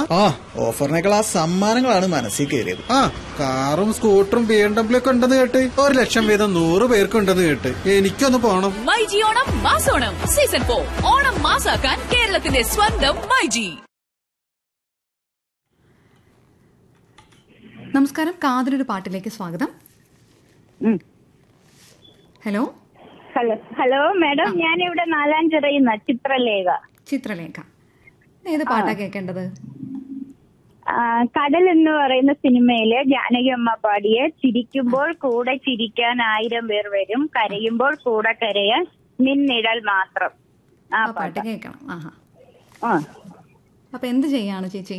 ആ ഓഫറിനേക്കാൾ ആ സമ്മാനങ്ങളാണ് മനസ്സിൽ കയറിയത് ആ കാറും സ്കൂട്ടറും ബി എം ഡബ്ല്യു ഒക്കെ ഉണ്ടെന്ന് കേട്ട് ഒരു ലക്ഷം വീതം നൂറ് പേർക്ക് ഉണ്ടെന്ന് കേട്ട് എനിക്കൊന്ന് പോണം മൈജി ഓണം മാസോണം സീസൺ ഫോർ ഓണം മാസാക്കാൻ കേരളത്തിന്റെ സ്വന്തം മൈജി നമസ്കാരം കാതിലൊരു പാട്ടിലേക്ക് സ്വാഗതം ഉം. ഹലോ ഹലോ ഹലോ മാഡം ഞാനിവിടെ നാലാഞ്ചിറയുന്ന ചിത്രലേഖ ചിത്രലേഖ ഏത് പാട്ടാ കേൾക്കേണ്ടത് ആ, കടൽ എന്ന് പറയുന്ന സിനിമയിലെ ജാനകി അമ്മ പാടിയ ചിരിക്കുമ്പോൾ കൂടെ ചിരിക്കാൻ ആയിരം പേർ വരും കരയുമ്പോൾ കൂടെ കരയാൻ നിന്നിഴൽ മാത്രം ആ ആ പാട്ട് പാട്ട് കേൾക്കണം ആഹാ ആ അപ്പൊ എന്ത് ചെയ്യാണ് ചേച്ചി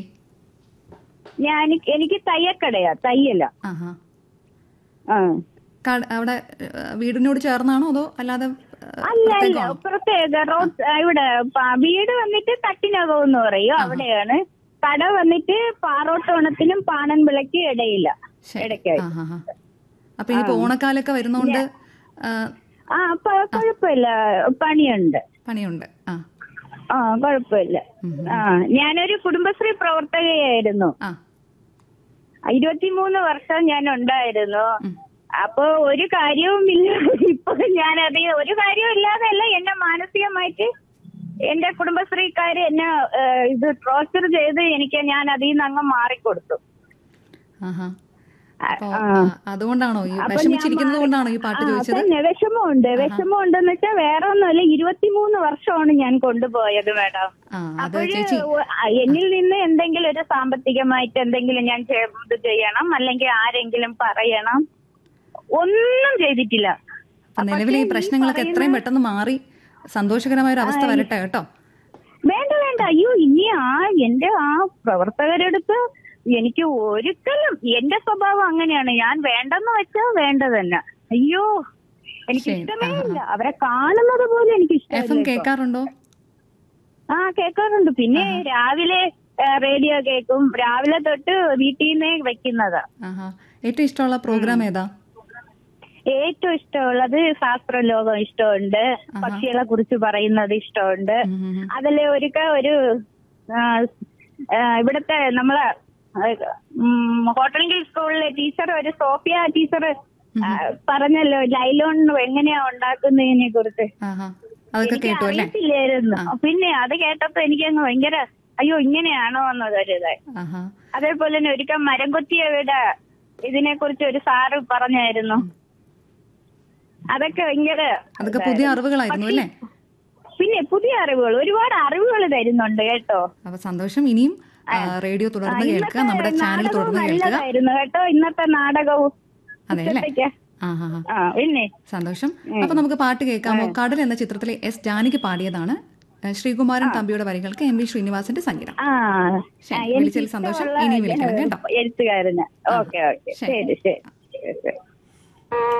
ഞാൻ എനിക്ക് തയ്യക്കടയാ തയ്യല ആഹാ ആ കട- അവിടെ ഏഹ്, വീടിനോട് ചേർന്നാണോ അതോ അല്ലാതെ ഏഹ്, അല്ല അല്ല പ്രത്യേകമാണോ? പ്രത്യേക റോഡ് ഇവിടെ പ- വീട് വന്നിട്ട് തട്ടിനകം എന്ന് പറയും അവിടെയാണ് കട വന്നിട്ട് പാറോട്ടോണത്തിനും പാണൻവിളയ്ക്ക് ഇടയില്ല ശരി. ഇടയ്ക്കായി ആഹാ, ആഹാ. അപ്പൊ ഇനിയിപ്പോ ഓണക്കാലൊക്കെ വരുന്നോണ്ട് ആ, ആ അപ്പൊ കുഴപ്പമില്ല പണിയുണ്ട് പണിയുണ്ട് ആ ആ കുഴപ്പമില്ല ആ ഞാനൊരു കുടുംബശ്രീ പ്രവർത്തകയായിരുന്നു ആ ഇരുപത്തിമൂന്ന് വർഷം ഞാൻ ഉണ്ടായിരുന്നു അപ്പൊ ഒരു കാര്യവുമില്ല ഇപ്പൊ ഞാനത് ഒരു കാര്യവും ഇല്ലാതെയല്ല എന്നെ മാനസികമായിട്ട് എന്റെ കുടുംബശ്രീക്കാര് എന്നെ ഏഹ്, ഇത് ടോർച്ചർ ചെയ്ത് എനിക്ക് ഞാൻ അതിൽ നിന്ന് അങ്ങ് മാറിക്കൊടുത്തു ആഹാ ആ, അപ്പൊ ആ. ആ, അതുകൊണ്ടാണോ ഈ അപ്പൊ ഞാൻ വിഷമിച്ചിരിക്കുന്നത് മാറി- കൊണ്ടാണോ ഈ പാട്ട് ആ, ചോദിച്ചത് തന്നെ വിഷമമുണ്ട് വിഷമമുണ്ടെന്ന് വെച്ചാൽ വേറെ ഒന്നുമല്ല ഇരുപത്തിമൂന്ന് വർഷമാണ് ഞാൻ കൊണ്ടുപോയത് മാഡം ആ അത് അപ്പോഴ് ചേച്ചി എന്നിൽ നിന്ന് എന്തെങ്കിലും ഒരു സാമ്പത്തികമായിട്ട് എന്തെങ്കിലും ഞാൻ ചെ- ഇത് ചെയ്യണം അല്ലെങ്കിൽ ആരെങ്കിലും പറയണം ഒന്നും ചെയ്തിട്ടില്ല അപ്പൊ നിലവിലെ ഈ പക്ഷേ ഈ പ്രശ്നങ്ങളൊക്കെ എത്രയും പറയുന്ന- പെട്ടെന്ന് മാറി സന്തോഷകരമായ ഒരു അവസ്ഥ വരട്ടെ കേട്ടോ വേണ്ട വേണ്ട അയ്യോ ഇനി ആ എന്റെ ആ പ്രവർത്തകരെടുത്ത് എനിക്ക് ഒരിക്കലും എന്റെ സ്വഭാവം അങ്ങനെയാണ് ഞാൻ വേണ്ടെന്ന് വെച്ചാൽ വേണ്ട തന്നെ അയ്യോ എനിക്ക് ശരി. ഇഷ്ടമേ ആഹാ. ഇല്ല അവരെ കാണുന്നത് പോലും എനിക്ക് എഫ് എം ഇഷ്ടമല്ല ഇപ്പൊ. കേൾക്കാറുണ്ടോ ആ കേൾക്കാറുണ്ട് പിന്നെ രാവിലെ ഏ, റേഡിയോ കേൾക്കും രാവിലെ തൊട്ട് വീട്ടിൽ നിന്നേ വെക്കുന്നതാ ആഹാ ഏറ്റവും ഇഷ്ടമുള്ള പ്രോഗ്രാം ഏതാ ഏറ്റവും ഇഷ്ടമുള്ളത് ശാസ്ത്രലോകം ഇഷ്ടമുണ്ട് പക്ഷികളെ കുറിച്ച് പറയുന്നത് ഇഷ്ടമുണ്ട് ഉം, ഉം, ഉം. അതില് ഒരുക്ക ഒരു ആ, ആ, ഇവിടുത്തെ നമ്മളെ ഉം, ഹോട്ടൽ സ്കൂളിലെ ടീച്ചർ ഒരു സോഫിയ ടീച്ചർ പറഞ്ഞല്ലോ ലൈലോൺ എങ്ങനെയാ ഉണ്ടാക്കുന്നതിനെ കുറിച്ച് ആഹാ അതൊക്കെ എനിക്ക് കേട്ടു അല്ലേ അറിയത്തില്ലായിരുന്നു പിന്നെ അത് കേട്ടപ്പോ എനിക്ക് അങ്ങ് ഭയങ്കര അയ്യോ ഇങ്ങനെയാണോ എന്നൊരിതായി ആഹാ അതേപോലെ തന്നെ ഒരിക്കൽ മരംകൊത്തിയവിടെ ഇതിനെ കുറിച്ച് ഒരു സാറ് പറഞ്ഞായിരുന്നു അതൊക്കെ ഭയങ്കര അതൊക്കെ പുതിയ അറിവുകളായിരുന്നു അല്ലേ പിന്നെ പുതിയ അറിവുകൾ ഒരുപാട് അറിവുകൾ തരുന്നുണ്ട് കേട്ടോ അപ്പൊ സന്തോഷം ഇനിയും ആ, റേഡിയോ ആ, തുടർന്ന് ഇന്നത്തെ കേൾക്കുക നമ്മുടെ ചാനൽ നാടകവും തുടർന്ന് കേൾക്കുക നല്ലതായിരുന്നു കേട്ടോ ഇന്നത്തെ നാടകവും അതെ അല്ലേ ഉച്ചത്തേക്ക്. ആ ഹാ ഹാ ആ പിന്നെ സന്തോഷം അപ്പൊ നമുക്ക് പാട്ട് കേൾക്കാമോ കടൽ എന്ന ചിത്രത്തിലെ എസ് ജാനകി പാടിയതാണ് ഏഹ് ശ്രീകുമാരൻ തമ്പിയുടെ വരികൾക്ക് എം വി ശ്രീനിവാസന്റെ സംഗീതം ആ ശരി, ആ, എനിക്ക് വിളിച്ചതിൽ സന്തോഷം. ഇഷ്ടമുള്ള ഇനിയും വിളിക്കണം കേട്ടോ. എഴുത്തുകാരന് ഓക്കെ ഓക്കെ ശരി. ശരി ശരി ശരി